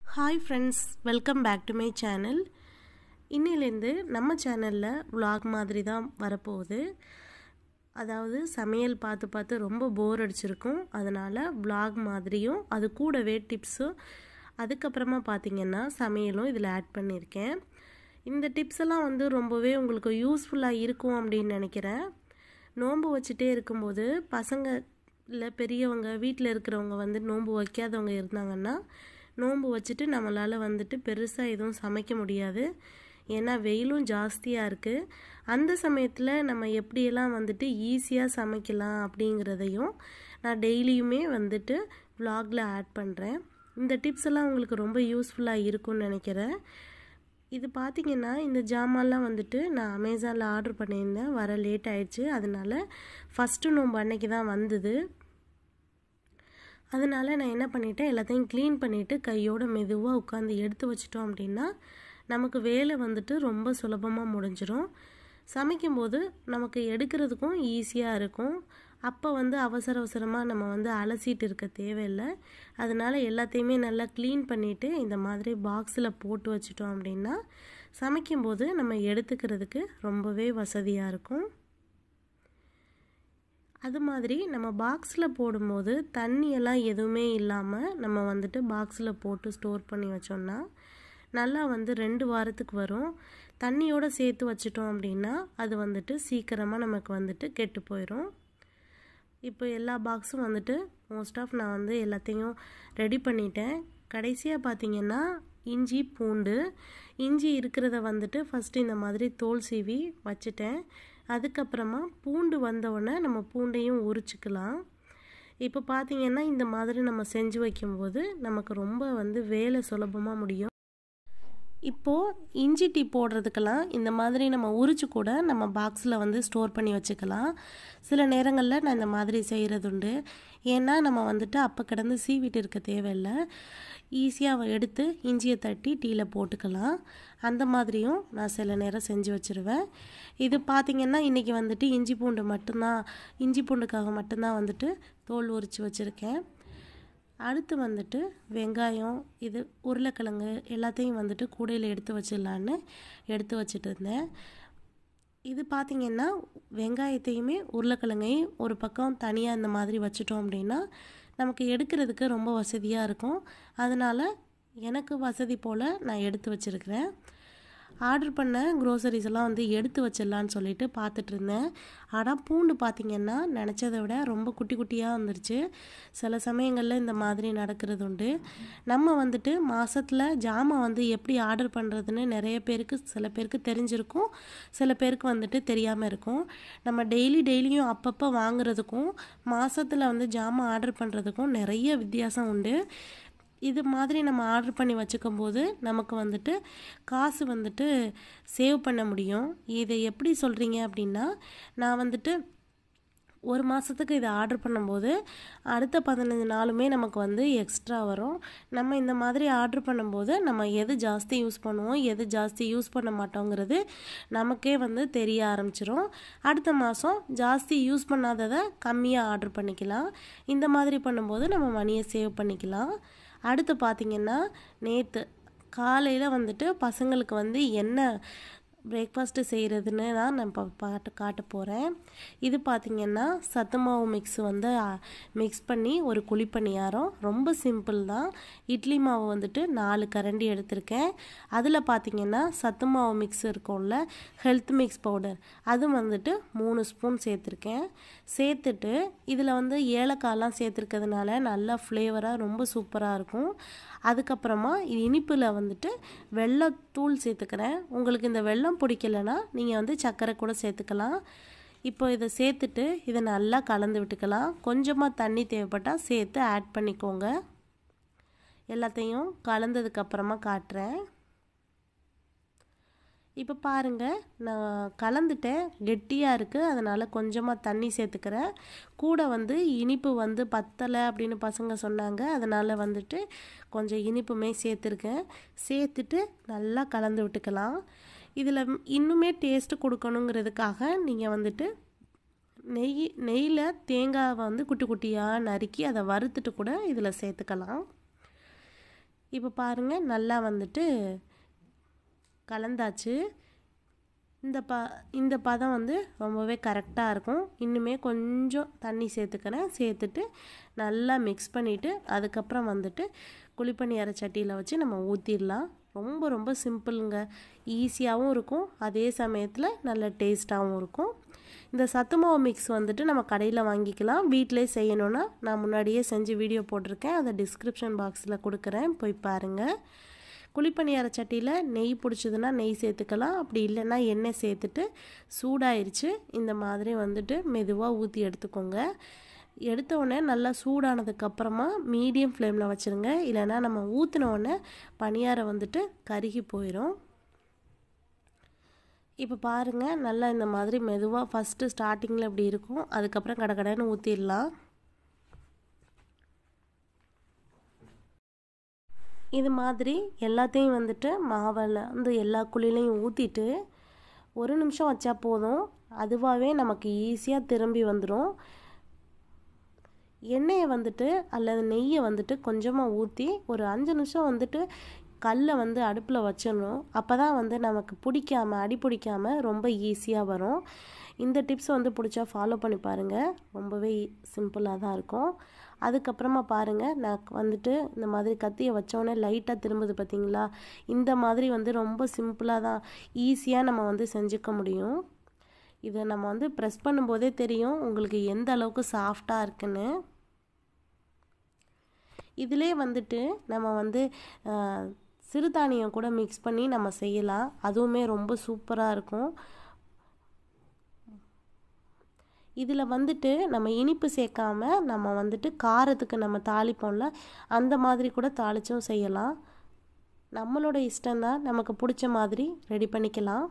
hi friends welcome back to my channel இன்னிலேருந்து நம்ம சேனலில் vlog மாதிரி தான் வரப்போகுது அதாவது சமையல் பார்த்து பார்த்து ரொம்ப போர் அடிச்சிருக்கும் அதனால் vlog மாதிரியும் அது கூடவே டிப்ஸும் அதுக்கப்புறமா பார்த்திங்கன்னா சமையலும் இதில் ஆட் பண்ணியிருக்கேன் இந்த டிப்ஸ் எல்லாம் வந்து ரொம்பவே உங்களுக்கு யூஸ்ஃபுல்லாக இருக்கும் அப்படின்னு நினைக்கிறேன் நோன்பு வச்சுட்டே இருக்கும்போது பசங்க இல்லை பெரியவங்க வீட்டில் இருக்கிறவங்க வந்து நோன்பு வைக்காதவங்க இருந்தாங்கன்னா நோன்பு வச்சுட்டு நம்மளால் வந்துட்டு பெருசாக எதுவும் சமைக்க முடியாது ஏன்னா வெயிலும் ஜாஸ்தியாக இருக்குது அந்த சமயத்தில் நம்ம எப்படியெல்லாம் வந்துட்டு ஈஸியாக சமைக்கலாம் அப்படிங்கிறதையும் நான் டெய்லியுமே வந்துட்டு vlogல ஆட் பண்ணுறேன் இந்த டிப்ஸ் எல்லாம் உங்களுக்கு ரொம்ப யூஸ்ஃபுல்லாக இருக்கும்னு நினைக்கிறேன் இது பார்த்தீங்கன்னா இந்த ஜாமான்லாம் வந்துட்டு நான் அமேசானில் ஆர்டர் பண்ணியிருந்தேன் வர லேட் ஆயிடுச்சு அதனால ஃபஸ்ட்டு நோம்பு அன்னைக்கு தான் வந்தது அதனால் நான் என்ன பண்ணிட்டேன் எல்லாத்தையும் க்ளீன் பண்ணிவிட்டு கையோட மெதுவாக உட்காந்து எடுத்து வச்சிட்டோம் அப்படின்னா நமக்கு வேலை வந்துட்டு ரொம்ப சுலபமாக முடிஞ்சிடும் சமைக்கும்போது நமக்கு எடுக்கிறதுக்கும் ஈஸியாக இருக்கும் அப்போ வந்து அவசர அவசரமாக நம்ம வந்து அலசிட்டு இருக்க தேவையில்லை அதனால் எல்லாத்தையுமே நல்லா க்ளீன் பண்ணிவிட்டு இந்த மாதிரி பாக்ஸில் போட்டு வச்சிட்டோம் அப்படின்னா சமைக்கும்போது நம்ம எடுத்துக்கிறதுக்கு ரொம்பவே வசதியாக இருக்கும் அது மாதிரி நம்ம பாக்ஸில் போடும்போது தண்ணியெல்லாம் எதுவுமே இல்லாமல் நம்ம வந்துட்டு பாக்ஸில் போட்டு ஸ்டோர் பண்ணி வச்சோம்னா நல்லா வந்து ரெண்டு வாரத்துக்கு வரும் தண்ணியோடு சேர்த்து வச்சிட்டோம் அப்படின்னா அது வந்துட்டு சீக்கிரமாக நமக்கு வந்துட்டு கெட்டு போயிடும் இப்போ எல்லா பாக்ஸும் வந்துட்டு மோஸ்ட் ஆஃப் நான் வந்து எல்லாத்தையும் ரெடி பண்ணிட்டேன் கடைசியாக பார்த்தீங்கன்னா இஞ்சி பூண்டு இஞ்சி இருக்கிறத வந்துட்டு ஃபஸ்ட்டு இந்த மாதிரி தோல் சீவி வச்சுட்டேன் அதுக்கப்புறமா பூண்டு வந்தவுடனே நம்ம பூண்டையும் உரிச்சிக்கலாம் இப்போ பார்த்தீங்கன்னா இந்த மாதிரி நம்ம செஞ்சு வைக்கும்போது நமக்கு ரொம்ப வந்து வேலை சுலபமாக முடியும் இப்போது இஞ்சி டீ போடுறதுக்கெல்லாம் இந்த மாதிரி நம்ம உரிச்சு கூட நம்ம பாக்ஸில் வந்து ஸ்டோர் பண்ணி வச்சுக்கலாம் சில நேரங்களில் நான் இந்த மாதிரி செய்கிறதுண்டு ஏன்னா நம்ம வந்துட்டு அப்போ கிடந்து சீவிட்டு இருக்க தேவையில்லை ஈஸியாக எடுத்து இஞ்சியை தட்டி டீயில் போட்டுக்கலாம் அந்த மாதிரியும் நான் சில நேரம் செஞ்சு வச்சுருவேன் இது பார்த்திங்கன்னா இன்றைக்கி வந்துட்டு இஞ்சி பூண்டு மட்டும்தான் இஞ்சி பூண்டுக்காக மட்டும்தான் வந்துட்டு தோல் உரித்து வச்சுருக்கேன் அடுத்து வந்துட்டு வெங்காயம் இது உருளைக்கிழங்கு எல்லாத்தையும் வந்துட்டு கூடையில் எடுத்து வச்சிடலான்னு எடுத்து வச்சுட்டு இருந்தேன் இது பார்த்திங்கன்னா வெங்காயத்தையுமே உருளைக்கிழங்கையும் ஒரு பக்கம் தனியாக இந்த மாதிரி வச்சுட்டோம் அப்படின்னா நமக்கு எடுக்கிறதுக்கு ரொம்ப வசதியாக இருக்கும் அதனால் எனக்கு வசதி போல் நான் எடுத்து வச்சுருக்கிறேன் ஆர்டர் பண்ண க்ரோசரிஸ் எல்லாம் வந்து எடுத்து வச்சிடலான்னு சொல்லிட்டு பார்த்துட்டு இருந்தேன் ஆனால் பூண்டு பார்த்திங்கன்னா நினச்சதை விட ரொம்ப குட்டி குட்டியாக வந்துருச்சு சில சமயங்களில் இந்த மாதிரி நடக்கிறது உண்டு நம்ம வந்துட்டு மாதத்தில் ஜாமான் வந்து எப்படி ஆர்டர் பண்ணுறதுன்னு நிறைய பேருக்கு சில பேருக்கு தெரிஞ்சிருக்கும் சில பேருக்கு வந்துட்டு தெரியாமல் இருக்கும் நம்ம டெய்லி டெய்லியும் அப்பப்போ வாங்குறதுக்கும் மாதத்தில் வந்து ஜாமான் ஆர்டர் பண்ணுறதுக்கும் நிறைய வித்தியாசம் உண்டு இது மாதிரி நம்ம ஆர்டர் பண்ணி வச்சுக்கும் போது நமக்கு வந்துட்டு காசு வந்துட்டு சேவ் பண்ண முடியும் இதை எப்படி சொல்கிறீங்க அப்படின்னா நான் வந்துட்டு ஒரு மாதத்துக்கு இதை ஆர்டர் பண்ணும்போது அடுத்த பதினஞ்சு நாளுமே நமக்கு வந்து எக்ஸ்ட்ரா வரும் நம்ம இந்த மாதிரி ஆர்டர் பண்ணும்போது நம்ம எது ஜாஸ்தி யூஸ் பண்ணுவோம் எது ஜாஸ்தி யூஸ் பண்ண மாட்டோங்கிறது நமக்கே வந்து தெரிய ஆரம்பிச்சிரும் அடுத்த மாதம் ஜாஸ்தி யூஸ் பண்ணாததை கம்மியாக ஆர்டர் பண்ணிக்கலாம் இந்த மாதிரி பண்ணும்போது நம்ம மணியை சேவ் பண்ணிக்கலாம் அடுத்து பார்த்திங்கன்னா நேற்று காலையில் வந்துட்டு பசங்களுக்கு வந்து என்ன பிரேக்ஃபாஸ்ட்டு செய்கிறதுன்னு தான் நான் இப்போ பாட்டு காட்ட போகிறேன் இது பார்த்திங்கன்னா சத்து மாவு மிக்ஸ் வந்து மிக்ஸ் பண்ணி ஒரு குழிப்பணியாரம் ரொம்ப சிம்பிள் தான் இட்லி மாவு வந்துட்டு நாலு கரண்டி எடுத்திருக்கேன் அதில் பார்த்திங்கன்னா சத்து மாவு மிக்ஸ் இருக்கும்ல ஹெல்த் மிக்ஸ் பவுடர் அது வந்துட்டு மூணு ஸ்பூன் சேர்த்துருக்கேன் சேர்த்துட்டு இதில் வந்து ஏலக்காயெலாம் சேர்த்துருக்கிறதுனால நல்லா ஃப்ளேவராக ரொம்ப சூப்பராக இருக்கும் அதுக்கப்புறமா இனிப்பில் வந்துட்டு வெள்ளத்தூள் சேர்த்துக்கிறேன் உங்களுக்கு இந்த வெள்ளம் பிடிக்கலனா நீங்கள் வந்து சர்க்கரை கூட சேர்த்துக்கலாம் இப்போ இதை சேர்த்துட்டு இதை நல்லா கலந்து விட்டுக்கலாம் கொஞ்சமாக தண்ணி தேவைப்பட்டால் சேர்த்து ஆட் பண்ணிக்கோங்க எல்லாத்தையும் கலந்ததுக்கப்புறமா காட்டுறேன் இப்போ பாருங்கள் நான் கலந்துட்டேன் கெட்டியாக இருக்குது அதனால் கொஞ்சமாக தண்ணி சேர்த்துக்கிறேன் கூட வந்து இனிப்பு வந்து பத்தலை அப்படின்னு பசங்க சொன்னாங்க அதனால் வந்துட்டு கொஞ்சம் இனிப்புமே சேர்த்துருக்கேன் சேர்த்துட்டு நல்லா கலந்து விட்டுக்கலாம் இதில் இன்னுமே டேஸ்ட்டு கொடுக்கணுங்கிறதுக்காக நீங்கள் வந்துட்டு நெய் நெய்யில் தேங்காவை வந்து குட்டி குட்டியாக நறுக்கி அதை வறுத்துட்டு கூட இதில் சேர்த்துக்கலாம் இப்போ பாருங்கள் நல்லா வந்துட்டு கலந்தாச்சு இந்த ப இந்த பதம் வந்து ரொம்பவே கரெக்டாக இருக்கும் இன்னுமே கொஞ்சம் தண்ணி சேர்த்துக்கிறேன் சேர்த்துட்டு நல்லா மிக்ஸ் பண்ணிவிட்டு அதுக்கப்புறம் வந்துட்டு குழிப்பணியார சட்டியில் வச்சு நம்ம ஊற்றிடலாம் ரொம்ப ரொம்ப சிம்பிளுங்க ஈஸியாகவும் இருக்கும் அதே சமயத்தில் நல்ல டேஸ்ட்டாகவும் இருக்கும் இந்த சத்து மாவு மிக்ஸ் வந்துட்டு நம்ம கடையில் வாங்கிக்கலாம் வீட்டிலே செய்யணுன்னா நான் முன்னாடியே செஞ்சு வீடியோ போட்டிருக்கேன் அதை டிஸ்கிரிப்ஷன் பாக்ஸில் கொடுக்குறேன் போய் பாருங்கள் குழிப்பணியார சட்டியில் நெய் பிடிச்சதுன்னா நெய் சேர்த்துக்கலாம் அப்படி இல்லைன்னா எண்ணெய் சேர்த்துட்டு சூடாயிருச்சு இந்த மாதிரி வந்துட்டு மெதுவாக ஊற்றி எடுத்துக்கோங்க எடுத்த உடனே நல்லா சூடானதுக்கப்புறமா மீடியம் ஃப்ளேமில் வச்சுருங்க இல்லைன்னா நம்ம ஊற்றின உடனே பணியாரம் வந்துட்டு கருகி போயிடும் இப்போ பாருங்கள் நல்லா இந்த மாதிரி மெதுவாக ஃபஸ்ட்டு ஸ்டார்டிங்கில் இப்படி இருக்கும் அதுக்கப்புறம் கடை கடைன்னு ஊற்றிடலாம் இது மாதிரி எல்லாத்தையும் வந்துட்டு மாவில் வந்து எல்லா குழிலையும் ஊற்றிட்டு ஒரு நிமிஷம் வச்சா போதும் அதுவாகவே நமக்கு ஈஸியாக திரும்பி வந்துடும் எண்ணெயை வந்துட்டு அல்லது நெய்யை வந்துட்டு கொஞ்சமாக ஊற்றி ஒரு அஞ்சு நிமிஷம் வந்துட்டு கல்லை வந்து அடுப்பில் வச்சிடணும் அப்போ தான் வந்து நமக்கு பிடிக்காமல் அடி பிடிக்காமல் ரொம்ப ஈஸியாக வரும் இந்த டிப்ஸ் வந்து பிடிச்சா ஃபாலோ பண்ணி பாருங்கள் ரொம்பவே சிம்பிளாக தான் இருக்கும் அதுக்கப்புறமா பாருங்கள் நான் வந்துட்டு இந்த மாதிரி கத்தியை வச்சோடனே லைட்டாக திரும்புது பார்த்தீங்களா இந்த மாதிரி வந்து ரொம்ப சிம்பிளாக தான் ஈஸியாக நம்ம வந்து செஞ்சுக்க முடியும் இதை நம்ம வந்து ப்ரெஸ் பண்ணும்போதே தெரியும் உங்களுக்கு எந்த அளவுக்கு சாஃப்டாக இருக்குன்னு இதிலே வந்துட்டு நம்ம வந்து சிறுதானியம் கூட மிக்ஸ் பண்ணி நம்ம செய்யலாம் அதுவுமே ரொம்ப சூப்பராக இருக்கும் இதில் வந்துட்டு நம்ம இனிப்பு சேர்க்காம நம்ம வந்துட்டு காரத்துக்கு நம்ம தாளிப்போம்ல அந்த மாதிரி கூட தாளிச்சும் செய்யலாம் நம்மளோட இஷ்டம்தான் நமக்கு பிடிச்ச மாதிரி ரெடி பண்ணிக்கலாம்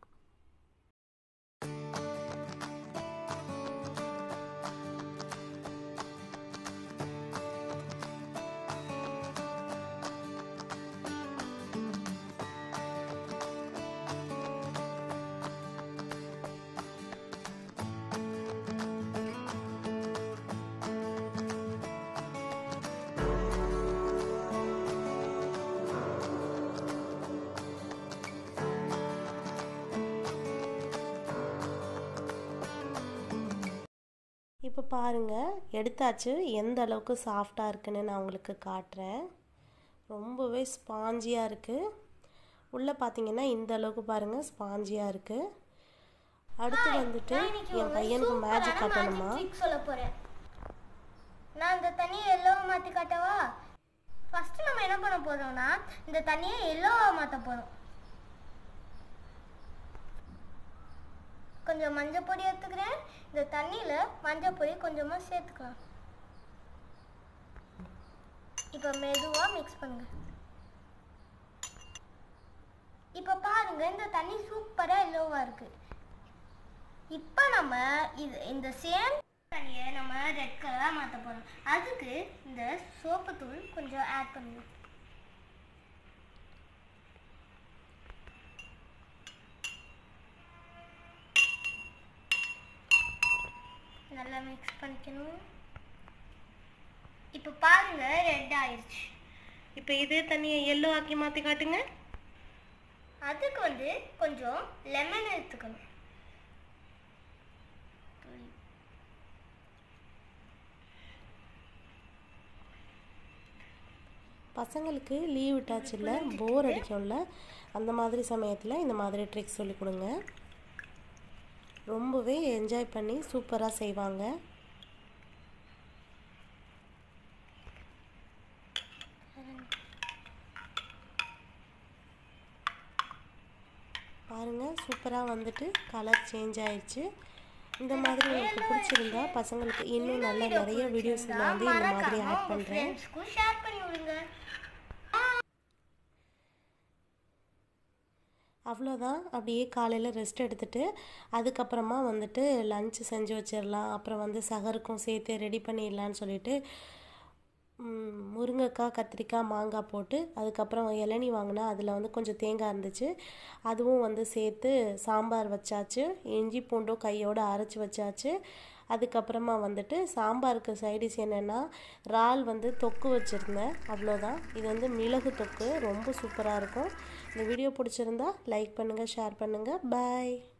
இப்போ பாருங்கள் எடுத்தாச்சு எந்த அளவுக்கு சாஃப்டாக இருக்குன்னு நான் உங்களுக்கு காட்டுறேன் ரொம்பவே ஸ்பாஞ்சியாக இருக்குது உள்ளே பார்த்தீங்கன்னா இந்த அளவுக்கு பாருங்கள் ஸ்பாஞ்சியாக இருக்குது அடுத்து வந்துட்டு என் பையனுக்கு மேஜிக் காட்டணுமா சொல்ல போறேன் நான் இந்த தண்ணியை எல்லோவா மாத்தி காட்டவா ஃபர்ஸ்ட் நம்ம என்ன பண்ண போறோம்னா இந்த தண்ணியை எல்லோவா மாத்த போறோம் கொஞ்சம் மஞ்சள் பொடி எடுத்துக்கிறேன் இந்த தண்ணியில மஞ்சள் பொடி கொஞ்சமா சேர்த்துக்கலாம் இப்போ மெதுவா மிக்ஸ் பண்ணுங்க இப்போ பாருங்க இந்த தண்ணி சூப்பரா எல்லோவா இருக்கு இப்போ நம்ம இது இந்த சேம் தண்ணியை நம்ம ரெட் கலராக மாற்ற போகிறோம் அதுக்கு இந்த சோப்பு தூள் கொஞ்சம் ஆட் பண்ணுவோம் நல்லா மிக்ஸ் பண்ணிக்கணும் இப்போ பாருங்க ரெட் ஆயிடுச்சு இப்போ இதே தண்ணியை எல்லோ ஆக்கி மாற்றி காட்டுங்க அதுக்கு வந்து கொஞ்சம் லெமன் எடுத்துக்கணும் பசங்களுக்கு லீவ் விட்டாச்சுல்ல போர் அடிக்கும்ல அந்த மாதிரி சமயத்தில் இந்த மாதிரி ட்ரிக்ஸ் சொல்லி கொடுங்க ரொம்பவே என்ஜாய் பண்ணி சூப்பராக செய்வாங்க பாருங்கள் சூப்பராக வந்துட்டு கலர் சேஞ்ச் ஆயிடுச்சு இந்த மாதிரி உங்களுக்கு பிடிச்சிருந்தா பசங்களுக்கு இன்னும் நல்ல நிறைய வீடியோஸில் வந்து இந்த மாதிரி ஆட் பண்ணுறேன் ஃப்ரெண்ட்ஸ்க்கும் ஷேர் பண்ணி விடுங்க அவ்வளோதான் அப்படியே காலையில் ரெஸ்ட் எடுத்துட்டு அதுக்கப்புறமா வந்துட்டு லஞ்சு செஞ்சு வச்சிடலாம் அப்புறம் வந்து சகருக்கும் சேர்த்து ரெடி பண்ணிடலான்னு சொல்லிட்டு ம், முருங்கைக்காய் கத்திரிக்காய் மாங்காய் போட்டு அதுக்கப்புறம் இளநி வாங்கினா அதில் வந்து கொஞ்சம் தேங்காய் இருந்துச்சு அதுவும் வந்து சேர்த்து சாம்பார் வச்சாச்சு இஞ்சி பூண்டும் கையோடு அரைச்சி வச்சாச்சு அதுக்கப்புறமா வந்துட்டு சாம்பாருக்கு சைடிஷ் என்னென்னா இறால் வந்து தொக்கு வச்சுருந்தேன் அவ்வளோதான் இது வந்து மிளகு தொக்கு ரொம்ப சூப்பராக இருக்கும் இந்த வீடியோ பிடிச்சிருந்தா லைக் பண்ணுங்கள் ஷேர் பண்ணுங்கள் பாய்